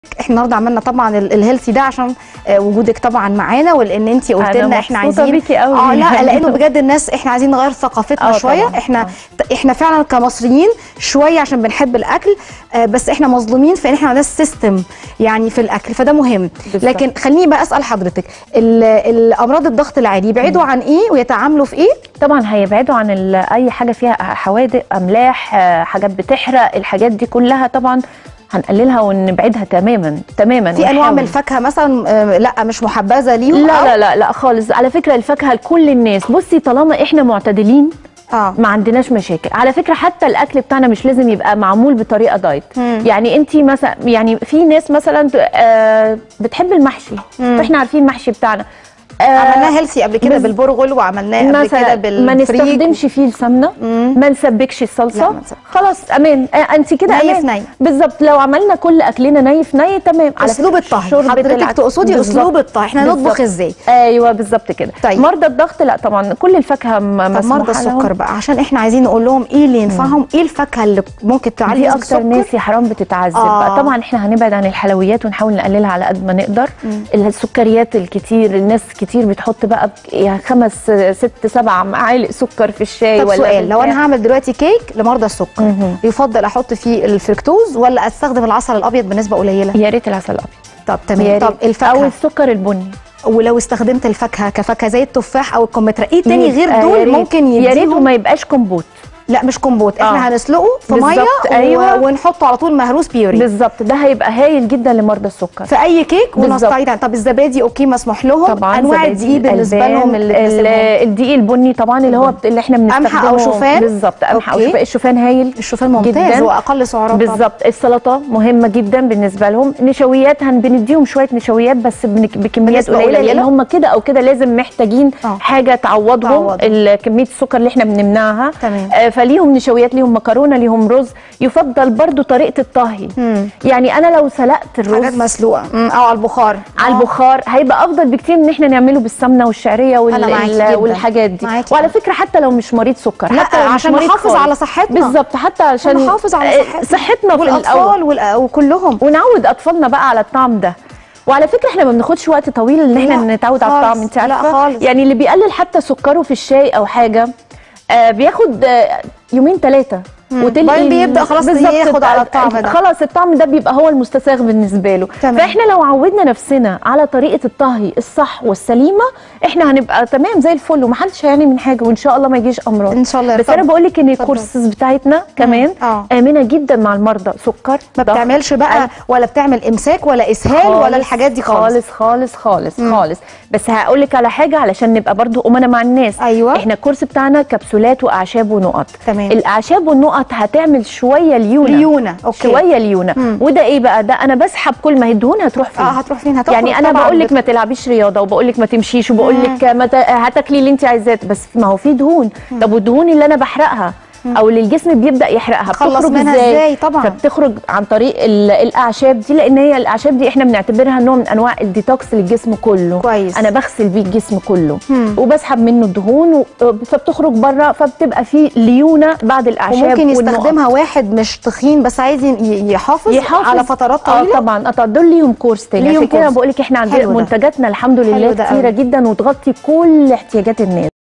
احنا النهارده عملنا طبعا ال- الهيلثي ده عشان آه، وجودك طبعا معانا ولان انت قلت أنا لنا احنا مبسوطة عايزين بيكي قوي. اه لا لانه بجد الناس احنا عايزين نغير ثقافتنا آه شويه طبعاً، احنا آه. احنا فعلا كمصريين شويه عشان بنحب الاكل آه، بس احنا مظلومين في ان احنا عندنا سيستم يعني في الاكل فده مهم بالظبط. لكن خليني بقى اسال حضرتك ال- الامراض الضغط العالي يبعدوا عن ايه ويتعاملوا في ايه طبعا هيبعدوا عن ال- اي حاجه فيها حوادق املاح آه، حاجات بتحرق الحاجات دي كلها طبعا هنقللها ونبعدها تماما تماما في انواع من ونحاول. الفاكهه مثلا آه، لا مش محبذه ليهم لا أو- لا لا لا خالص على فكره الفاكهه لكل الناس بصي طالما احنا معتدلين اه ما عندناش مشاكل على فكره حتى الاكل بتاعنا مش لازم يبقى معمول بطريقه دايت مم. يعني انت مثلا يعني في ناس مثلا آه، بتحب المحشي مم. فاحنا عارفين المحشي بتاعنا آه، عملناه هيلثي قبل كده بس- بالبرغل وعملناه قبل كده مثلا ما بالفريك نستخدمش فيه السمنه مم. ما نسبكش لا، الصلصه ما نسبكش. خلاص امان آه، انت كده ني في امان ني. بالظبط لو عملنا كل اكلنا ني في ني تمام على اسلوب فكرة الطهي شوربة حضرتك العدس. تقصدي بالظبط. اسلوب الطهي احنا بالظبط. نطبخ ازاي ايوه بالظبط كده طيب. مرضى الضغط لا طبعا كل الفاكهه م- طب مسموح مرضى لهم. السكر بقى عشان احنا عايزين نقول لهم ايه اللي ينفعهم ايه الفاكهه اللي ممكن تعلي دي نسبة اكتر السكر؟ ناس يا حرام بتتعذب آه. بقى طبعا احنا هنبعد عن الحلويات ونحاول نقللها على قد ما نقدر السكريات الكتير الناس كتير بتحط بقى بك- يعني خمس ست سبع معالق سكر في الشاي طب ولا سؤال لو بتاع. انا هعمل دلوقتي كيك لمرضى السكر مهم. يفضل احط فيه الفركتوز ولا استخدم العسل الابيض بنسبه قليله يا ريت العسل الابيض طب يا تمام ريت. طب او الفاكهه السكر البني ولو استخدمت الفاكهه كفاكهه زي التفاح او الكمثرى ايه تاني غير يبقى يا دول ريت- ممكن يا ريت يديهم وما يبقاش كومبوت لا مش كومبوت احنا آه. هنسلقه في ميه بالظبط، أيوة. و... ونحطه على طول مهروس بيوري بالظبط ده هيبقى هايل جدا لمرضى السكر في اي كيك بالظبط. ونستعيد عن- طب الزبادي اوكي مسموح لهم طبعا انواع زبادي، الدقيق بالنسبه الألبان، لهم اللي ال- تناسبهم الدقيق البني طبعا اللي هو بت- اللي احنا بنستخدمه قمح أو شوفان؟ بالظبط قمح او أوكي. شوفان الشوفان هايل الشوفان ممتاز جداً. واقل سعرات طبعاً. بالظبط السلطه مهمه جدا بالنسبه لهم نشويات هن بنديهم شويه نشويات بس بن- بكميات بنسبة قليله لان قليلة؟ هم كده او كده لازم محتاجين آه. حاجه تعوضهم تعوضهم. ال- كميه السكر اللي احنا بنمنعها تمام. آه، فليهم نشويات ليهم مكرونه ليهم رز يفضل برضو طريقه الطهي مم. يعني انا لو سلقت حاجات الرز مسلوقه مم، او على البخار على آه. البخار هيبقى افضل بكتير من ان احنا نعمله بالسمنه والشعريه وال... أنا معاكي ال- جداً. والحاجات دي معاكي وعلى جداً. فكره حتى لو مش مريض سكر لا حتى لو مش عشان مريض نحافظ خالص. على صحتنا بالظبط حتى عشان نحافظ على آه، صحتنا صحتنا في الاول والاطفال وال- وكلهم ونعود اطفالنا بقى على الطعم ده وعلى فكره احنا ما بناخدش وقت طويل ان احنا لا نتعود على خالص. الطعم انت لا عارفه خالص. يعني اللي بيقلل حتى سكره في الشاي او حاجه آه بياخد آه يومين ثلاثه وبعدين بيبدأ خلاص ياخد على الطعم ده. خلاص الطعم ده بيبقى هو المستساغ بالنسبه له تمام. فاحنا لو عودنا نفسنا على طريقه الطهي الصح والسليمه احنا هنبقى تمام زي الفل ومحدش هيعاني من حاجه وان شاء الله ما يجيش امراض ان شاء الله بس طب انا بقول لك ان اتفضل. الكورسز بتاعتنا كمان آه. امنه جدا مع المرضى سكر ما ضغط، بتعملش بقى ولا بتعمل امساك ولا اسهال ولا خالص- الحاجات دي خالص خالص خالص خالص خالص بس هقول لك على حاجه علشان نبقى برضو امنا مع الناس أيوة. احنا الكورس بتاعنا كبسولات واعشاب ونقط تمام. الاعشاب والنقط هتعمل شويه ليونه ليونه اوكي شويه ليونه مم. وده ايه بقى ده انا بسحب كل ما هي الدهون هتروح فين اه هتروح فين هتخرج يعني انا طبعاً بقول لك بت- ما تلعبيش رياضه وبقول لك ما تمشيش وبقول لك ما ت- هتاكلي اللي انت عايزاه بس ما هو في دهون طب والدهون اللي انا بحرقها او اللي الجسم بيبدا يحرقها تخلص بتخرج منها إزاي؟ طبعاً. فبتخرج عن طريق ال- الاعشاب دي لان هي الاعشاب دي احنا بنعتبرها نوع من انواع الديتوكس للجسم كله كويس. انا بغسل بيه الجسم كله مم. وبسحب منه الدهون و- فبتخرج بره فبتبقى في ليونه بعد الاعشاب وممكن والنقط. يستخدمها واحد مش تخين بس عايز ي- يحافظ, يحافظ على فترات اه طويله طبعا اه دول ليهم كورس تاني ليهم عشان كده كورس. بقول لك احنا عندنا حلو ده. منتجاتنا الحمد حلو لله ده كتيره قوي. جدا وتغطي كل احتياجات الناس